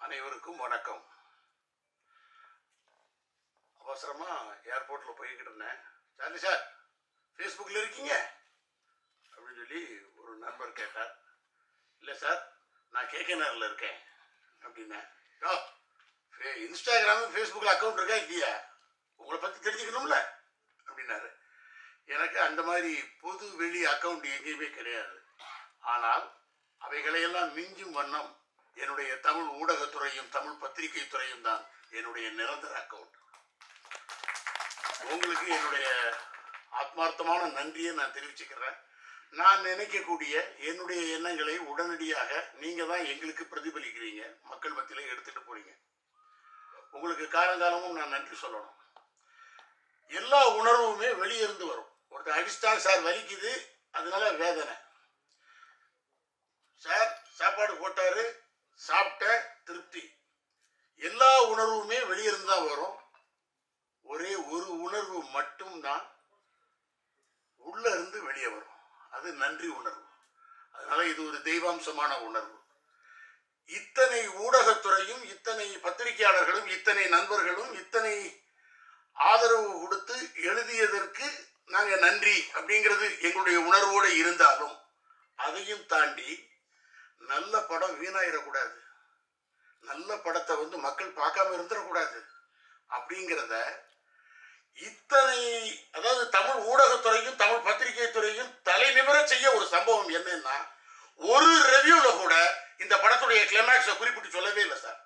அனைவருக்கும் வணக்கம் அவசரமா ஏர்போர்ட்ல போய்கிட்டு இருந்தேன் சார்லி சார் ஃபேஸ்புக்கில் இருக்கீங்க அப்படின்னு சொல்லி ஒரு நண்பர் கேட்டார் இல்லை சார் நான் கேகே நகரில் இருக்கேன் அப்படின்னேன் யோ ஃபே- இன்ஸ்டாகிராமு ஃபேஸ்புக்கில் அக்கௌண்ட் இருக்கா இல்லையா உங்களை பற்றி தெரிஞ்சுக்கணும்ல அப்படின்னாரு எனக்கு அந்த மாதிரி பொது வெளி அக்கௌண்ட் எங்கேயுமே கிடையாது ஆனால் அவைகளையெல்லாம் மிஞ்சும் வண்ணம் என்னுடைய தமிழ் ஊடகத்துறையும் தமிழ் பத்திரிகை துறையும் தான் என்னுடைய நிரந்தர அக்கௌண்ட் உங்களுக்கு என்னுடைய ஆத்மார்த்தமான நன்றியை நான் தெரிவிச்சுக்கிறேன் நான் நினைக்கக்கூடிய என்னுடைய எண்ணங்களை உடனடியாக நீங்க தான் எங்களுக்கு பிரதிபலிக்கிறீங்க மக்கள் மத்தியில எடுத்துட்டு போறீங்க உங்களுக்கு காலங்காலமும் நான் நன்றி சொல்லணும் எல்லா உணர்வுமே வெளியிருந்து வரும் ஒருத்தர் அடிச்சிட்டாங்க சார் வலிக்குது அதனால வேதனை சார் சாப்பாடு போட்டாரு சாப்பிட்ட திருப்தி எல்லா உணர்வுமே வெளியிருந்து தான் வரும் ஒரே ஒரு உணர்வு மட்டும்தான் உள்ள இருந்து வெளியே வரும் அது நன்றி உணர்வு அதனால இது ஒரு தெய்வாம்சமான உணர்வு இத்தனை ஊடகத்துறையும் இத்தனை பத்திரிகையாளர்களும் இத்தனை நண்பர்களும் இத்தனை ஆதரவு கொடுத்து எழுதியதற்கு நாங்க நன்றி அப்படிங்கிறது எங்களுடைய உணர்வோடு இருந்தாலும் அதையும் தாண்டி நல்ல படம் வீணாயிடக்கூடாது நல்ல படத்தை வந்து மக்கள் பார்க்காம இருந்துடக்கூடாது அப்படிங்கிறத இத்தனை அதாவது தமிழ் ஊடகத்துறையும் தமிழ் பத்திரிகை துறையும் தலை நிமிர செய்ய ஒரு சம்பவம் என்னன்னா ஒரு ரெவியூல கூட இந்த படத்துடைய கிளைமேக்ஸை குறிப்பிட்டு சொல்லவே இல்லை சார்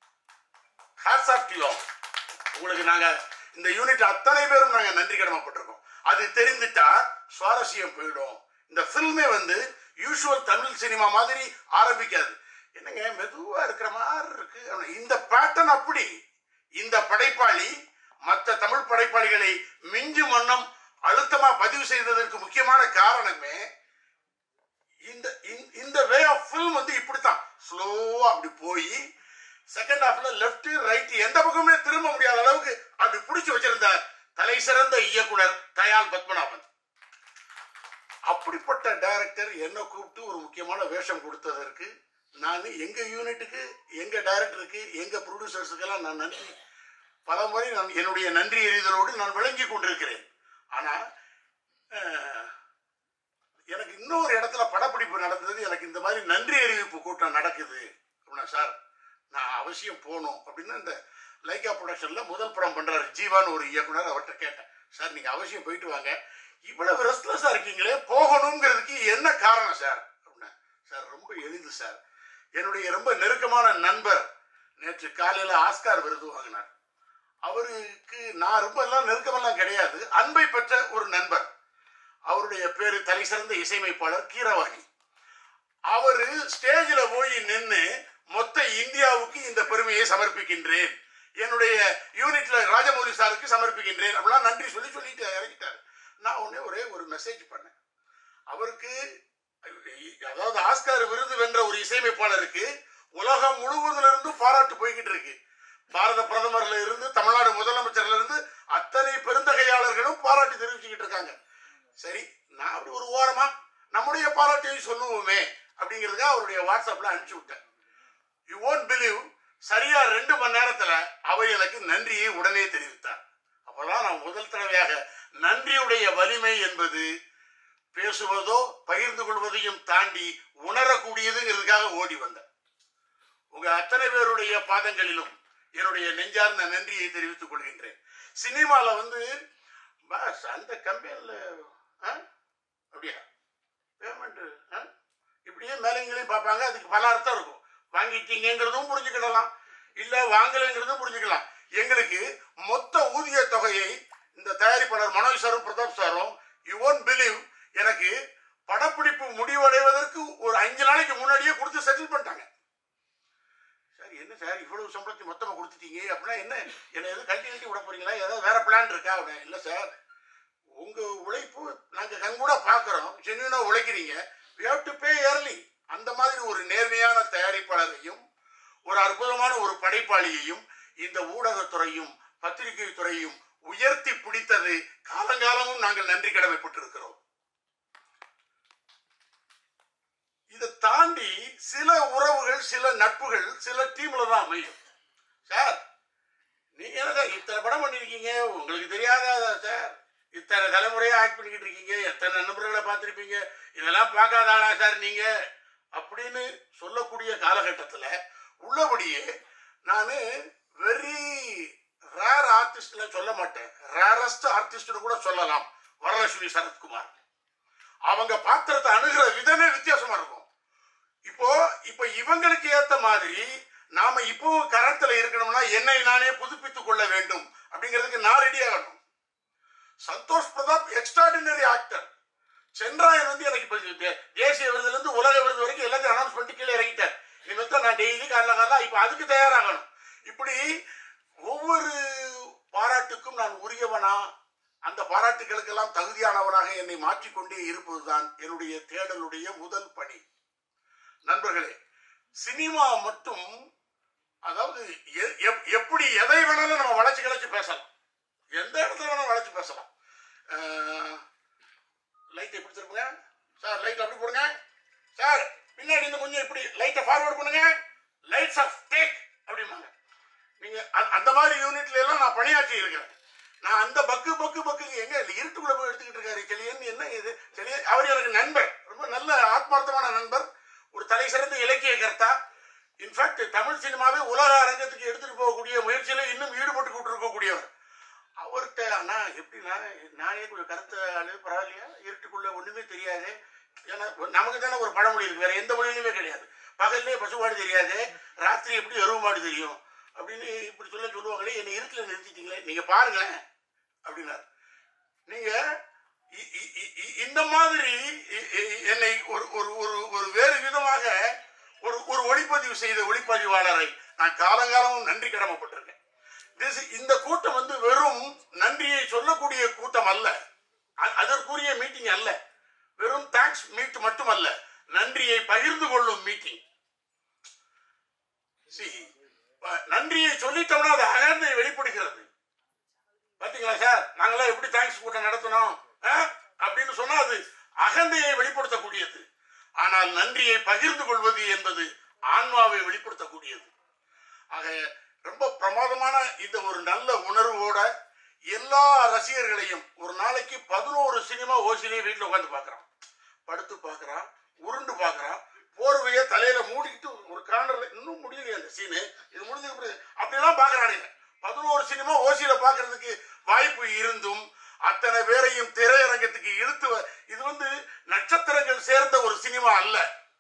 ஹேட்ஸ் ஆஃப் யூ உங்களுக்கு நாங்க இந்த யூனிட் அத்தனை பேரும் நாங்க நன்றி கடமைப்பட்டிருக்கோம் அது தெரிந்துட்டா சுவாரஸ்யம் போயிடும் இந்த ஃபில்மே வந்து யூஷுவல் தமிழ் சினிமா மாதிரி ஆரம்பிக்காது என்னங்க மெதுவா இருக்கிற மாதிரி இருக்கு ஆனா இந்த பேட்டர்ன் அப்படி இந்த படைப்பாளி மற்ற தமிழ் படைப்பாளிகளை மிஞ்சும் வண்ணம் அழுத்தமா பதிவு செய்ததற்கு முக்கியமான காரணமே இந்த இந்த- இந்த வே ஆஃப் ஃபில்ம் வந்து இப்படித்தான் ஸ்லோவா அப்படி போய் செகண்ட் ஹாஃப்ல லெஃப்ட் ரைட் எந்த பக்கமே திரும்ப முடியாத அளவுக்கு அப்படி பிடிச்சு வச்சிருந்த தலை சிறந்த இயக்குனர் தயால் பத்மநாபன் அப்படிப்பட்ட டைரக்டர் என்ன கூப்பிட்டு ஒரு முக்கியமான வேஷம் கொடுத்ததற்கு நான் எங்க யூனிட்டுக்கு எங்க டைரக்டருக்கு எங்க ப்ரொடியூசர்ஸுக்கெல்லாம் நான் நன்றி பல முறை நான் என்னுடைய நன்றி எறிதலோடு நான் விளங்கி கொண்டிருக்கிறேன் ஆனா அஹ், எனக்கு இன்னொரு இடத்துல படப்பிடிப்பு நடந்தது எனக்கு இந்த மாதிரி நன்றி அறிவிப்பு கூட்டம் நடக்குது அப்படின்னா சார் நான் அவசியம் போகணும் அப்படின்னு இந்த லைகா ப்ரொடக்ஷன்ல முதல் படம் பண்றாரு ஜீவான்னு ஒரு இயக்குனர் அவர்கிட்ட கேட்டேன் சார் நீங்க அவசியம் போயிட்டு வாங்க இவ்வளவு ரெஸ்ட்லெஸ்ஸா இருக்கீங்களே போகணுங்கிறதுக்கு என்ன காரணம் சார் அப்படின்னா சார் ரொம்ப எளிது சார் என்னுடைய ரொம்ப நெருக்கமான நண்பர் நேற்று காலையில ஆஸ்கார் விருது வாங்கினார் அவருக்கு நான் ரொம்ப எல்லாம் நெருக்கமெல்லாம் கிடையாது அன்பை பெற்ற ஒரு நண்பர் அவருடைய பேரு தலை சிறந்த இசையமைப்பாளர் கீரவாணி அவரு ஸ்டேஜ்ல போய் நின்னு மொத்த இந்தியாவுக்கு இந்த பெருமையை சமர்ப்பிக்கின்றேன் என்னுடைய யூனிட்ல ராஜமௌலி சாருக்கு சமர்ப்பிக்கின்றேன் அப்படிலாம் நன்றி சொல்லி சொல்லிட்டு இறங்கிட்டாரு நான் உடனே ஒரே ஒரு மெசேஜ் பண்ணேன் அவருக்கு அதாவது ஆஸ்கார் விருது வென்ற ஒரு இசையமைப்பாளருக்கு உலகம் முழுவதுல இருந்து பாராட்டு போய்கிட்டு இருக்கு பாரத பிரதமர்ல இருந்து தமிழ்நாடு முதலமைச்சர்ல இருந்து அத்தனை பெருந்தகையாளர்களும் பாராட்டு தெரிவிச்சுக்கிட்டு இருக்காங்க சரி நான் அப்படி ஒரு ஓரமா நம்முடைய பாராட்டையும் சொல்லுவோமே அப்படிங்கிறதுக்காக அவருடைய வாட்ஸ்அப்ல அனுப்பிச்சு விட்டேன் யூ won't பிலீவ் சரியா ரெண்டு மணி நேரத்துல அவர் எனக்கு நன்றியை உடனே தெரிவித்தார் அப்பதான் நான் முதல் தடவையாக நன்றியுடைய வலிமை என்பது பேசுவதோ பகிர்ந்து கொள்வதையும் தாண்டி உணரக்கூடியதுங்கிறதுக்காக ஓடி வந்தேன் உங்க அத்தனை பேருடைய பாதங்களிலும் என்னுடைய நெஞ்சார்ந்த நன்றியை தெரிவித்துக் கொள்கின்றேன் சினிமால வந்து பாஸ் அந்த கம்பெனில அப்படியா பேமெண்ட் இப்படியே மேலைங்களையும் பார்ப்பாங்க அதுக்கு பல அர்த்தம் இருக்கும் வாங்கிட்டீங்கிறதும் புரிஞ்சுக்கிடலாம் இல்ல வாங்கலைங்கிறதும் புரிஞ்சுக்கலாம் எங்களுக்கு மொத்த ஊதிய தொகையை இந்த தயாரிப்பாளர் மனோஜ் சாரும் பிரதாப் சாரும் யூ ஒன்ட் பிலீவ் எனக்கு படப்பிடிப்பு முடிவடைவதற்கு ஒரு அஞ்சு நாளைக்கு முன்னாடியே கொடுத்து செட்டில் பண்ணிட்டாங்க சார் என்ன சார் இவ்வளவு சம்பளத்தை மொத்தமா கொடுத்துட்டீங்க அப்படின்னா என்ன என்ன எதுவும் கழட்டி கழட்டி விட போறீங்களா ஏதாவது வேற பிளான் இருக்கா அப்படின்னா இல்ல சார் உங்க உழைப்பு நாங்க கண்கூட பாக்குறோம் ஜென்யூனா உழைக்கிறீங்க we have to pay early அந்த மாதிரி ஒரு நேர்மையான தயாரிப்பாளரையும் ஒரு அற்புதமான ஒரு படைப்பாளியையும் இந்த ஊடகத்துறையும் பத்திரிகை துறையும் உயர்த்தி பிடித்தது காலங்காலமும் நாங்கள் நன்றி கடமைப்பட்டிருக்கிறோம் இதை தாண்டி சில உறவுகள் சில நட்புகள் சில டீம்ல தான் அமையும் சார் நீங்க என்ன சார் இத்தனை படம் பண்ணிருக்கீங்க உங்களுக்கு தெரியாதா சார் இத்தனை தலைமுறையா ஆக்ட் பண்ணிக்கிட்டு இருக்கீங்க எத்தனை நண்பர்களை பார்த்துருப்பீங்க இதெல்லாம் பார்க்காத ஆளா சார் நீங்க அப்படின்னு சொல்லக்கூடிய காலகட்டத்தில் உள்ளபடியே நான் வெரி ரேர் ஆர்டிஸ்ட்ல சொல்ல மாட்டேன் ரேரஸ்ட் ஆர்டிஸ்ட்னு கூட சொல்லலாம் வரலட்சுமி சரத்குமார் அவங்க பாத்திரத்தை அணுகிற விதமே வித்தியாசமா இருக்கும் இப்போ இப்போ இவங்களுக்கு ஏத்த மாதிரி நாம இப்பவும் கரத்துல இருக்கணும்னா என்னை நானே புதுப்பித்துக் கொள்ள வேண்டும் அப்படிங்கிறதுக்கு நான் ரெடி ஆகணும் சந்தோஷ் பிரதாப் எக்ஸ்ட்ராடினரி ஆக்டர் சென்றாயன் வந்து எனக்கு இப்போ தே- தேசிய விருதுல இருந்து உலக விருது வரைக்கும் எல்லாத்தையும் அனௌன்ஸ் பண்ணிட்டு கீழே இறங்கிட்டார் இனிமேல் தான் நான் டெய்லி காலைல காலைல இப்போ அதுக்கு தயாராகணும் இப்படி ஒவ்வொரு பாராட்டுக்கும் நான் உரியவனா அந்த பாராட்டுகளுக்கெல்லாம் தகுதியானவனாக என்னை மாற்றிக்கொண்டே இருப்பதுதான் என்னுடைய தேடலுடைய முதல் பணி நண்பர்களே சினிமா மட்டும் அதாவது எ- எப்- எப்படி எதை வேணாலும் நம்ம வளைச்சு கிளச்சு பேசலாம் எந்த இடத்துல வேணாலும் வளைச்சு பேசலாம் லைட் எப்படி திருப்புங்க சார் லைட் அப்படி போடுங்க சார் பின்னாடி இருந்து கொஞ்சம் இப்படி லைட்டை ஃபார்வர்ட் பண்ணுங்க லைட்ஸ் ஆஃப் டேக் அப்படிம்பாங்க நீங்க அந்த- அந்த மாதிரி யூனிட்ல எல்லாம் நான் பணியாற்றி இருக்கிறேன் நான் அந்த பக்கு பக்கு பக்குங்க எங்க இருட்டுக்குள்ள போய் எடுத்துக்கிட்டு இருக்காரு செலியன் என்ன இது செலியன் அவர் எனக்கு நண்பர் ரொம்ப நல்ல ஆத்மார்த்தமான நண்பர் ஒரு தலை சிறந்த இலக்கிய கர்த்தா இன்ஃபேக்ட் தமிழ் சினிமாவை உலக அரங்கத்துக்கு எடுத்துட்டு போகக்கூடிய முயற்சியில இன்னும் ஈடுபட்டு கொண்டு இருக்கக்கூடியவர் அவர்கிட்ட அண்ணா எப்படின்னா நானே கொஞ்சம் கருத்த ஆளு பரவாயில்லையா இருட்டுக்குள்ள ஒண்ணுமே தெரியாது ஏன்னா நமக்கு தானே ஒரு பழமொழி இருக்கு வேற எந்த மொழியிலுமே கிடையாது பகல்லே பசுமாடு தெரியாது ராத்திரி எப்படி எருவு மாடு தெரியும் அப்படின்னு இப்படி சொல்ல சொல்லுவாங்களே என்னை இருட்டில் நிறுத்திட்டீங்களே நீங்க பாருங்களேன் அப்படின்னாரு நீங்க இ- இ- இ- இ- இந்த மாதிரி இ- இ- என்னை ஒரு ஒரு ஒரு ஒரு வேறு விதமாக ஒரு ஒரு ஒளிப்பதிவு செய்த ஒளிப்பதிவாளரை நான் காலங்காலமும் நன்றி கடமைப்பட்டிருக்கேன் This- இந்த கூட்டம் வந்து வெறும் நன்றியை சொல்லக்கூடிய கூட்டம் அல்ல அ- அதற்குரிய மீட்டிங் அல்ல வெறும் தேங்க்ஸ் மீட் மட்டுமல்ல நன்றியை பகிர்ந்து கொள்ளும் மீட்டிங் See, அஹ், நன்றியை சொல்லிட்டோம்னா அது அகந்தை வெளிப்படுகிறது பாத்தீங்களா சார் நாங்களாம் எப்படி தேங்க்ஸ் கூட்டம் நடத்தணும் ஆ? அப்படின்னு சொன்னா அது அகந்தையை வெளிப்படுத்தக்கூடியது ஆனால் நன்றியை பகிர்ந்து கொள்வது என்பது ஆன்மாவை வெளிப்படுத்தக்கூடியது ஆக ரொம்ப பிரமாதமான இந்த ஒரு நல்ல உணர்வோட எல்லா ரசிகர்களையும் ஒரு நாளைக்கு பதினோரு சினிமா ஓசிலே வீட்டில் உட்காந்து பார்க்கறான் படுத்து பார்க்கறான் உருண்டு பார்க்கறான் போர்வையை தலையில மூடிக்கிட்டு ஒரு கார்னர்ல இன்னும் முடியலையே அந்த சீனு இது முடிஞ்சு அப்படியெல்லாம் பார்க்கறானுங்க பதினோரு சினிமா ஓசியில பார்க்கறதுக்கு வாய்ப்பு இருந்தும் அத்தனை பேரையும் திரையரங்கத்துக்கு இழுத்து வ- இது வந்து நட்சத்திரங்கள் சேர்ந்த ஒரு சினிமா அல்ல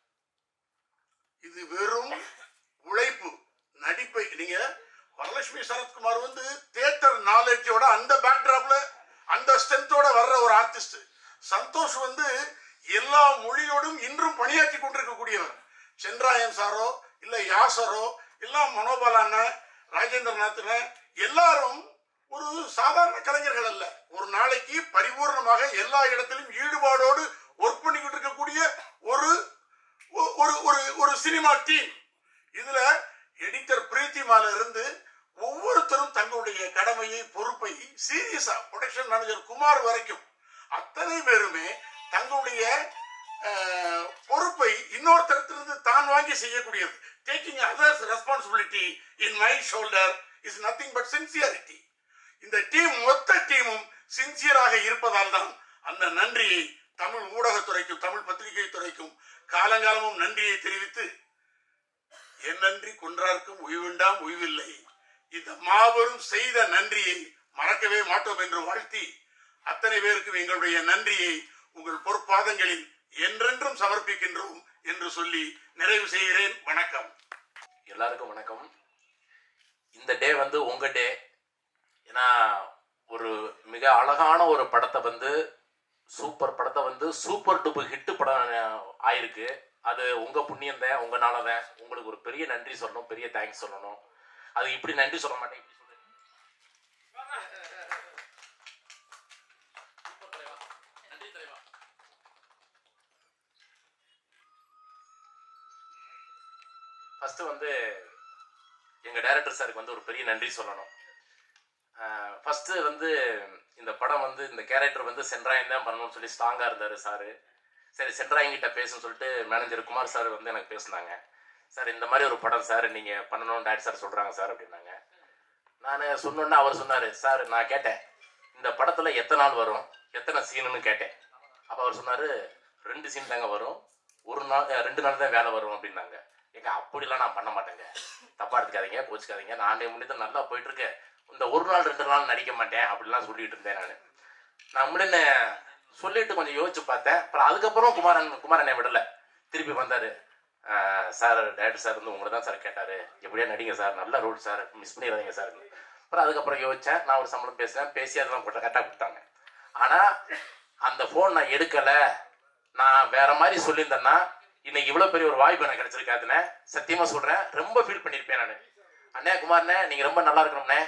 இது வெறும் உழைப்பு நடிப்பை நீங்க வரலட்சுமி சரத்குமார் வந்து தியேட்டர் நாலேஜோட அந்த பேக்டிராப்ல அந்த ஸ்ட்ரென்த்தோட வர்ற ஒரு ஆர்டிஸ்ட் சந்தோஷ் வந்து எல்லா மொழியோடும் இன்றும் பணியாற்றி கொண்டிருக்கக்கூடியவர் சென்றாயன் சாரோ இல்ல யாசரோ இல்ல மனோபால் அண்ணன் ராஜேந்திரநாத் அண்ணன் எல்லாரும் ஒரு சாதாரண கலைஞர்கள் அல்ல ஒரு நாளைக்கு பரிபூர்ணமாக எல்லா இடத்திலும் ஈடுபாடோடு ஒர்க் பண்ணிக்கிட்டு இருக்கக்கூடிய ஒரு ஒ- ஒரு ஒரு ஒரு சினிமா டீம் இதுல எடிட்டர் பிரீத்திமால இருந்து ஒவ்வொருத்தரும் தங்களுடைய கடமையை பொறுப்பை சீரியஸா ப்ரொடக்ஷன் மேனேஜர் குமார் வரைக்கும் அத்தனை பேருமே தங்களுடைய அஹ், பொறுப்பை இன்னொருத்தரத்திலிருந்து தான் வாங்கி செய்யக்கூடியது taking others responsibility in my shoulder is nothing but sincerity இந்த டீம் மொத்த டீமும் சின்சியராக இருப்பதால் தான் அந்த நன்றியை தமிழ் ஊடகத்துறைக்கும் தமிழ் பத்திரிகை துறைக்கும் காலங்காலமும் நன்றியை தெரிவித்து என் நன்றி கொன்றார்க்கும் உய்வுண்டாம் உய்வில்லை இந்த மாபெரும் செய்த நன்றியை மறக்கவே மாட்டோம் என்று வாழ்த்தி அத்தனை பேருக்கும் எங்களுடைய நன்றியை உங்கள் பொற்பாதங்களில் என்றென்றும் சமர்ப்பிக்கின்றோம் என்று சொல்லி நிறைவு செய்கிறேன் வணக்கம் எல்லாருக்கும் வணக்கம் இந்த டே வந்து உங்க டே ஏன்னா ஒரு மிக அழகான ஒரு படத்தை வந்து சூப்பர் படத்தை வந்து சூப்பர் டூப்பர் ஹிட் படம் அஹ், ஆயிருக்கு அது உங்க புண்ணியம் தான் உங்களால தான் உங்களுக்கு ஒரு பெரிய நன்றி சொல்லணும் பெரிய தேங்க்ஸ் சொல்லணும் அது இப்படி நன்றி சொல்ல மாட்டேன் இப்படி சொல்றேன். சூப்பர் தலைவா. நன்றி தலைவா. ஃபர்ஸ்ட் வந்து எங்க டைரக்டர் சாருக்கு வந்து ஒரு பெரிய நன்றி சொல்லணும் ஃபர்ஸ்ட் வந்து இந்த படம் வந்து இந்த கேரக்டர் வந்து சென்றாயன் தான் பண்ணணும்னு சொல்லி ஸ்ட்ராங்கா இருந்தாரு சாரு சரி சென்ட்ராயங்கிட்ட பேசுன்னு சொல்லிட்டு மேனேஜர் குமார் சார் வந்து எனக்கு பேசுனாங்க சார் இந்த மாதிரி ஒரு படம் சார் நீங்கள் பண்ணணும்னு டேரக்டர் சார் சொல்கிறாங்க சார் அப்படின்னாங்க நான் சொன்னோன்னே அவர் சொன்னார் சார் நான் கேட்டேன் இந்த படத்தில் எத்தனை நாள் வரும் எத்தனை சீனுன்னு கேட்டேன் அப்போ அவர் சொன்னார் ரெண்டு சீன் தாங்க வரும் ஒரு நாள் அஹ், ரெண்டு நாள் தான் வேலை வரும் அப்படின்னாங்க ஏங்க அப்படிலாம் நான் பண்ண மாட்டேங்க தப்பா எடுத்துக்காதீங்க கோச்சிக்காதீங்க நானே முடித்து நல்லா போயிட்டு இருக்கேன் இந்த ஒரு நாள் ரெண்டு நாள் நடிக்க மாட்டேன் அப்படிலாம் சொல்லிட்டு இருந்தேன் நான் நான் முன்னே சொல்லிட்டு கொஞ்சம் யோசிச்சு பார்த்தேன் அப்புறம் அதுக்கப்புறம் குமாரன் குமாரனை விடல திருப்பி வந்தாரு ஆஹ் சார் டேரக்டர் சார் வந்து உங்களை தான் சார் கேட்டாரு எப்படியா நடிங்க சார் நல்ல ரோல் சார் மிஸ் பண்ணிடாதீங்க சார் அப்புறம் அதுக்கப்புறம் யோசிச்சேன் நான் ஒரு சம்பளம் பேசுறேன் பேசி அதெல்லாம் போட்ட கரெக்டாக கொடுத்தாங்க ஆனா அந்த ஃபோன் நான் எடுக்கல நான் வேற மாதிரி சொல்லியிருந்தேன்னா இன்னைக்கு இவ்வளவு பெரிய ஒரு வாய்ப்பு எனக்கு கிடைச்சிருக்காதுண்ணே சத்தியமா சொல்றேன் ரொம்ப ஃபீல் பண்ணியிருப்பேன் நான் அண்ணே குமார்ண்ணே நீங்க ரொம்ப நல்லா இருக்கணும்ண்ணே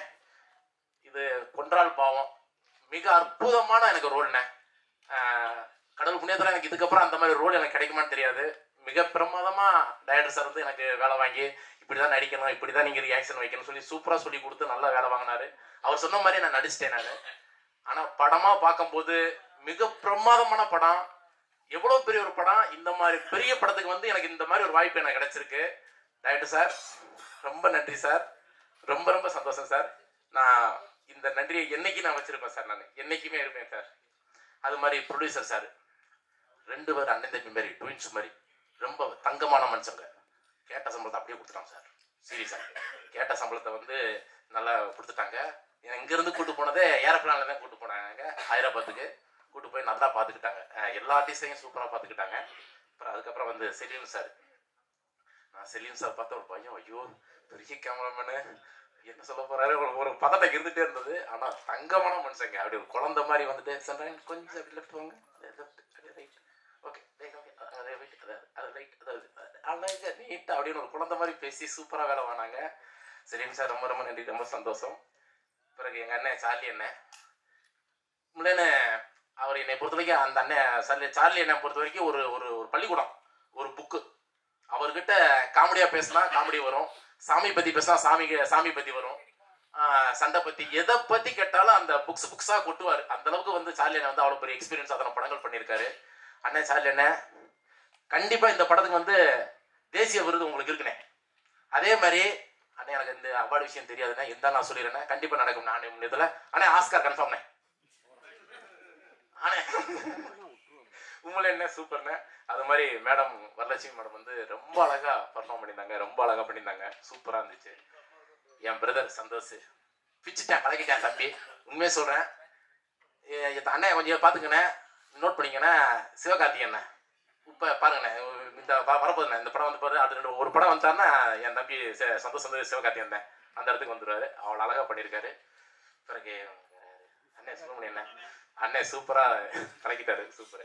இது கொன்றால் பாவம் மிக அற்புதமான எனக்கு ரோல்ண்ணே ஆஹ் கடவுள் புண்ணியத்தில் எனக்கு இதுக்கப்புறம் அந்த மாதிரி ரோல் எனக்கு கிடைக்குமான்னு தெரியாது மிக பிரமாதமா டைரக்டர் சார் வந்து எனக்கு வேலை வாங்கி இப்படிதான் நடிக்கணும் இப்படிதான் நீங்க ரியாக்ஷன் வைக்கணும் சொல்லி சூப்பரா சொல்லி கொடுத்து நல்லா வேலை வாங்கினாரு அவர் சொன்ன மாதிரி நான் நடிச்சிட்டேன் நான் ஆனா படமா பார்க்கும்போது மிக பிரமாதமான படம் எவ்வளவு பெரிய ஒரு படம் இந்த மாதிரி பெரிய படத்துக்கு வந்து எனக்கு இந்த மாதிரி ஒரு வாய்ப்பு எனக்கு கிடைச்சிருக்கு டைரக்டர் சார் ரொம்ப நன்றி சார் ரொம்ப ரொம்ப சந்தோஷம் சார் நான் இந்த நன்றியை என்னைக்கு நான் வச்சிருப்பேன் சார் நான் என்னைக்குமே இருப்பேன் சார் அது மாதிரி ப்ரொடியூசர் சார் ரெண்டு பேர் அண்ணன் தம்பி மாதிரி ட்வின்ஸ் மாதிரி ரொம்ப தங்கமான மனுஷங்க கேட்ட சம்பளத்தை அப்படியே கொடுத்துட்டாங்க சார் சீரியஸா கேட்ட சம்பளத்தை வந்து நல்லா கொடுத்துட்டாங்க இங்கேருந்து கூட்டு போனதே ஏரோப்ளானில் தான் கூட்டு போனாங்க ஹைதராபாத்துக்கு கூட்டு போய் நல்லா பார்த்துக்கிட்டாங்க அஹ் எல்லா ஆர்டிஸ்டையும் சூப்பராக பார்த்துக்கிட்டாங்க அப்புறம் அதுக்கப்புறம் வந்து செலியன் சார் நான் செலியன் சார் பார்த்த ஒரு பையன் ஐயோ பெரிய கேமராமேனு என்ன சொல்ல போறாரு ஒரு ஒரு பதட்டம் இருந்துட்டே இருந்தது ஆனா தங்கமான மனுஷங்க அப்படி ஒரு குழந்தை மாதிரி வந்துட்டு சென்றாங்க கொஞ்சம் அப்படி லெஃப்ட் வாங்க லெஃப்ட் அப்படியே ரைட் ஓகே அதை ரைட் அதை அது ரைட் அதாவது அழகா நீட்டாக அப்படின்னு ஒரு குழந்தை மாதிரி பேசி சூப்பராக வேலை வாங்கினாங்க சரிங்க சார் ரொம்ப ரொம்ப நன்றி ரொம்ப சந்தோஷம் பிறகு எங்கள் அண்ணன் சார்லி அண்ணன் முன்னே அவர் என்னை பொறுத்த வரைக்கும் அந்த அண்ணன் சார்லி சார்லி அண்ணன் பொறுத்த வரைக்கும் ஒரு ஒரு ஒரு பள்ளிக்கூடம் ஒரு புக்கு அவர்கிட்ட காமெடியா பேசினா காமெடி வரும் சாமி பத்தி பேசினா சாமி சாமி பத்தி வரும் ஆஹ் சண்டை பத்தி எதை பத்தி கேட்டாலும் அந்த புக்ஸ் புக்ஸா கொட்டுவார் அந்த அளவுக்கு வந்து சார்லி அண்ணன் வந்து அவ்வளவு பெரிய எக்ஸ்பீரியன்ஸ் அத்தனை படங்கள் பண்ணியிருக்காரு அண்ணன் சார்லி அண்ணன் கண்டிப்பா இந்த படத்துக்கு வந்து தேசிய விருது உங்களுக்கு இருக்குண்ணே அதே மாதிரி அண்ணே எனக்கு இந்த அவார்டு விஷயம் தெரியாதுண்ணே இருந்தா நான் சொல்லிடுறேன் கண்டிப்பா நடக்கும் நான் இதுல அண்ணே ஆஸ்கார் கன்ஃபார்ம்ண்ணே அண்ணே உங்களை என்ன சூப்பர்ண்ணே அது மாதிரி மேடம் வரலட்சுமி மேடம் வந்து ரொம்ப அழகா பர்ஃபார்ம் பண்ணியிருந்தாங்க ரொம்ப அழகா பண்ணியிருந்தாங்க சூப்பரா இருந்துச்சு என் பிரதர் சந்தோஷ் பிச்சுட்டேன் பழகிட்டேன் தம்பி உண்மையே சொல்றேன் எ- என் அண்ணன் கொஞ்சம் பாத்துக்கண்ணே நோட் பண்ணிக்கண்ணே சிவகார்த்திகண்ணே இப்போ பாருங்கண்ணே இந்த வ- வரப்போதுண்ணே இந்த படம் வந்து பாரு அது ரெண்டு ஒரு படம் வந்தாருன்னா என் தம்பி ச- சந்தோஷ் வந்து சிவகார்த்திகன் தான் அந்த இடத்துக்கு வந்துருவாரு அவ்வளோ அழகா பண்ணியிருக்காரு பிறகு அண்ணே சுப்பிரமணிய அண்ணன் அண்ணே சூப்பரா கலக்கிட்டாரு சூப்பர்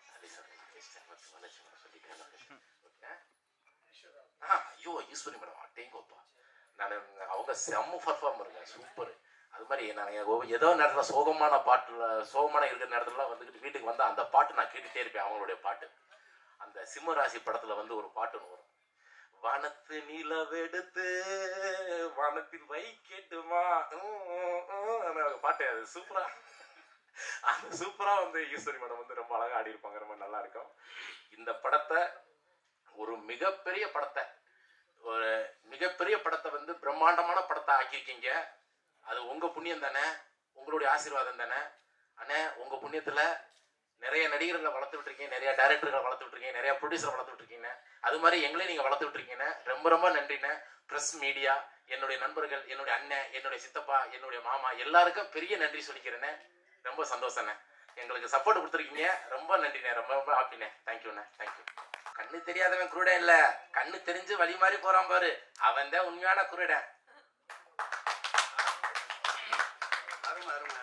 ஐயோ ஈஸ்வரி மேடம் அட்டேங்கோப்பா நான் அவங்க செம்ம பர்ஃபார்மருங்க சூப்பர் அது மாதிரி நான் ஒவ்வொரு- ஏதோ நேரத்தில் சோகமான பாட்டுல சோகமான இருக்கிற நேரத்துலலாம் வந்துக்கிட்டு வீட்டுக்கு வந்தால் அந்த பாட்டு நான் கேட்டுட்டே இருப்பேன் அவங்களுடைய பாட்டு அந்த சிம்மராசி படத்துல வந்து ஒரு பாட்டு ஒன்று வரும் வானத்து நிலவெடுத்து வானத்தில் வை கேட்டுமா அந்த பாட்டு அது சூப்பரா அந்த சூப்பரா வந்து ஈஸ்வரி மேடம் வந்து ரொம்ப அழகா ஆடி இருப்பாங்க ரொம்ப நல்லா இருக்கும் இந்த படத்தை ஒரு மிகப்பெரிய படத்தை ஒரு மிகப்பெரிய படத்தை வந்து பிரம்மாண்டமான படத்தை ஆக்கியிருக்கீங்க அது உங்க புண்ணியம் தானே உங்களுடைய ஆசீர்வாதம் தானே அண்ணே உங்க புண்ணியத்துல நிறைய நடிகர்களை வளர்த்து விட்டுருக்கீங்க நிறைய டைரக்டர்களை வளர்த்து விட்டுருக்கீங்க நிறைய ப்ரொடியூசரை வளர்த்து விட்டுருக்கீங்க அது மாதிரி எங்களையும் நீங்க வளர்த்து விட்டுருக்கீங்க ரொம்ப ரொம்ப நன்றிண்ணே ப்ரெஸ் மீடியா என்னுடைய நண்பர்கள் என்னுடைய அண்ணன் என்னுடைய சித்தப்பா என்னுடைய மாமா எல்லாருக்கும் பெரிய நன்றி சொல்லிக்கிறேனே ரொம்ப சந்தோஷண்ணே எங்களுக்கு சப்போர்ட் கொடுத்துருக்கீங்க ரொம்ப நன்றிண்ணே ரொம்ப ரொம்ப ஹாப்பிண்ணே தேங்க்யூண்ணே தேங்க்யூ கண்ணு தெரியாதவன் குருடன் இல்ல கண்ணு தெரிஞ்சு வழி மாதிரி போறான் பாரு அவன் தான் உண்மையான குருடன் அருமை அருமை